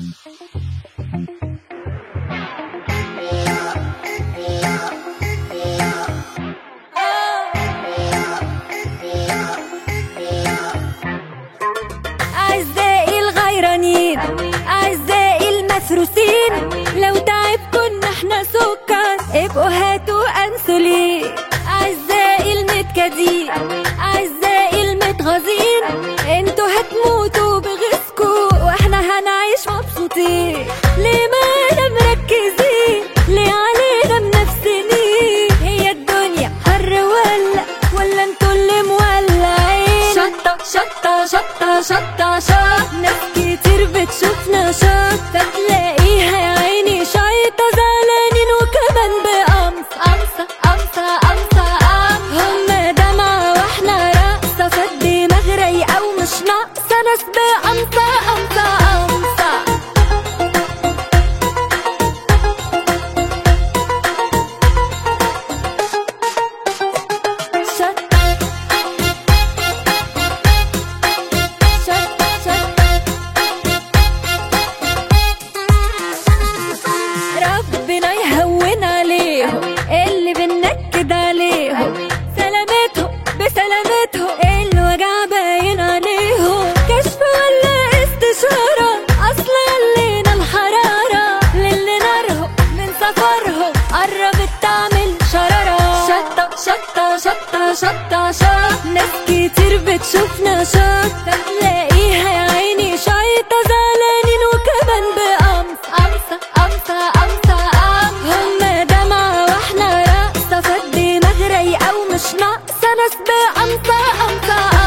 أعزائي الغيرانين أعزائي المثروسين لو تعبكن احنا سكر ابقوا هاتوا أنسولين أعزائي المتكدين أعزائي المتغاظين انتوا هتموتوا بغيظكوا واحنا هنعيش مبسوطين ليه ما مركزين ليه علينا منفسنين هي الدنيا حر ولا ولا انتوا اللي مولعين شطة شطة شطة شطة شط ناس كتير بتشوفنا شط فتلاقيها يا عيني شايطة زعلانين وكمان بقمص قمصة قمصة قمصة قمصة هما دمعة واحنا رقصة فالدماغ رايقة ومش ناقصة ناس بقمصة قمصة قمصة شط شط شط ربنا يهون عليهم اللي بنكد عليهم سلامتهم بسلامتهم الوجع باين عليهم كشف ولا استشارة أصل علينا الحرارة للي نارهم من سفرهم قربت تعمل شرارة شطة شطة شطة شطة شط ناس كتير بتشوفنا شط فتلاقيها يا عيني شايطة زعلانين وكمان بقمص قمصة قمصة قمصة قمصة هما دمعة واحنا رقصة فالدماغ رايقة ومش ناقصة ناس بقمصة قمصة